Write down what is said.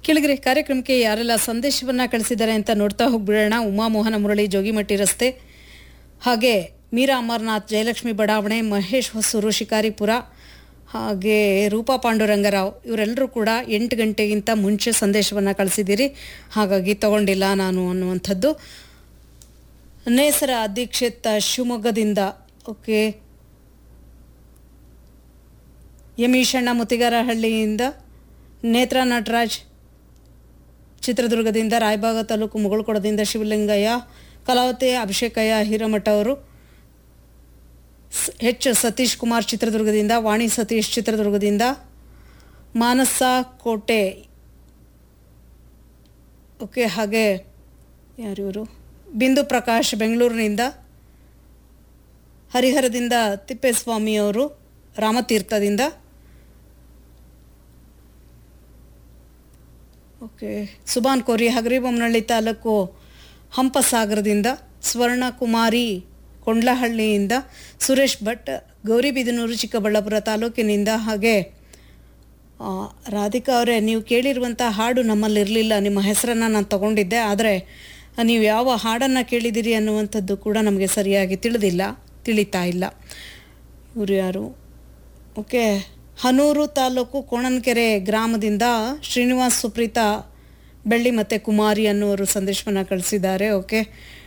ಕೆಳಗರೆ ಕಾರ್ಯಕ್ರಮಕ್ಕೆ ಯಾರೆಲ್ಲ ಸಂದೇಶವನ್ನ ಕಳಿಸಿದ್ದಾರೆ ಅಂತ ನೋಡ್ತಾ ಹೋಗ್ಬಿಡೋಣ ಉಮಾಮೋಹನ ಮುರಳಿ ಜೋಗಿಮಟ್ಟಿ ರಸ್ತೆ ಹಾಗೆ ಮೀರಾ ಅಮರ್ನಾಥ್ ಜಯಲಕ್ಷ್ಮಿ ಬಡಾವಣೆ ಮಹೇಶ್ ಹೊಸೂರು ಶಿಕಾರಿಪುರ ಹಾಗೆ ರೂಪಾ ಪಾಂಡುರಂಗರಾವ್ ಇವರೆಲ್ಲರೂ ಕೂಡ ಎಂಟು ಗಂಟೆಗಿಂತ ಮುಂಚೆ ಸಂದೇಶವನ್ನು ಕಳಿಸಿದ್ದೀರಿ ಹಾಗಾಗಿ ತಗೊಂಡಿಲ್ಲ ನಾನು ಅನ್ನುವಂಥದ್ದು ನೇಸರ ದೀಕ್ಷಿತ್ ಶಿವಮೊಗ್ಗದಿಂದ ಓಕೆ ಎಂ ಈಶಣ್ಣ ಮುತಿಗಾರಹಳ್ಳಿಯಿಂದ ನೇತ್ರ ನಟರಾಜ್ ಚಿತ್ರದುರ್ಗದಿಂದ ರಾಯಬಾಗ ತಾಲೂಕು ಮುಗಳಕೊಡದಿಂದ ಶಿವಲಿಂಗಯ್ಯ ಕಲಾವತಿ ಅಭಿಷೇಕಯ್ಯ ಹಿರಮಠ ಅವರು ಸ್- ಎಚ್ ಸತೀಶ್ ಕುಮಾರ್ ಚಿತ್ರದುರ್ಗದಿಂದ ವಾಣಿ ಸತೀಶ್ ಚಿತ್ರದುರ್ಗದಿಂದ ಮಾನಸ ಕೋಟೆ ಓಕೆ ಹಾಗೆ ಯಾರಿವರು ಬಿಂದು ಪ್ರಕಾಶ್ ಬೆಂಗಳೂರಿನಿಂದ ಹರಿಹರದಿಂದ ತಿಪ್ಪೇಸ್ವಾಮಿಯವರು ರಾಮತೀರ್ಥದಿಂದ ಓಕೆ ಸುಬಾನ್ ಕೋರಿ ಹಗರಿಬೊಮ್ಮನಹಳ್ಳಿ ತಾಲೂಕು ಹಂಪಸಾಗರದಿಂದ ಸ್ವರ್ಣ ಕುಮಾರಿ ಕೊಂಡ್ಲಹಳ್ಳಿಯಿಂದ ಸುರೇಶ್ ಭಟ್ ಗೌರಿಬಿದನೂರು ಚಿಕ್ಕಬಳ್ಳಾಪುರ ತಾಲೂಕಿನಿಂದ ಹಾಗೆ ಆ, ರಾಧಿಕಾ ಅವರೇ ನೀವು ಕೇಳಿರುವಂಥ ಹಾಡು ನಮ್ಮಲ್ಲಿ ಇರಲಿಲ್ಲ ನಿಮ್ಮ ಹೆಸರನ್ನು ನಾನು ತಗೊಂಡಿದ್ದೆ ಆದರೆ ನೀವು ಯಾವ ಹಾಡನ್ನು ಕೇಳಿದ್ದೀರಿ ಅನ್ನುವಂಥದ್ದು ಕೂಡ ನಮಗೆ ಸರಿಯಾಗಿ ತಿಳಿದಿಲ್ಲ ತಿಳಿತಾ ಇಲ್ಲ ಇವರು ಯಾರು ಓಕೆ ಹನೂರು ತಾಲೂಕು ಕೋಣನ್ಕೆರೆ ಗ್ರಾಮದಿಂದ ಶ್ರೀನಿವಾಸ್ ಸುಪ್ರೀತಾ ಬೆಳ್ಳಿ ಮತ್ತು ಕುಮಾರಿ ಅನ್ನುವರು ಸಂದೇಶವನ್ನು ಕಳಿಸಿದ್ದಾರೆ ಓಕೆ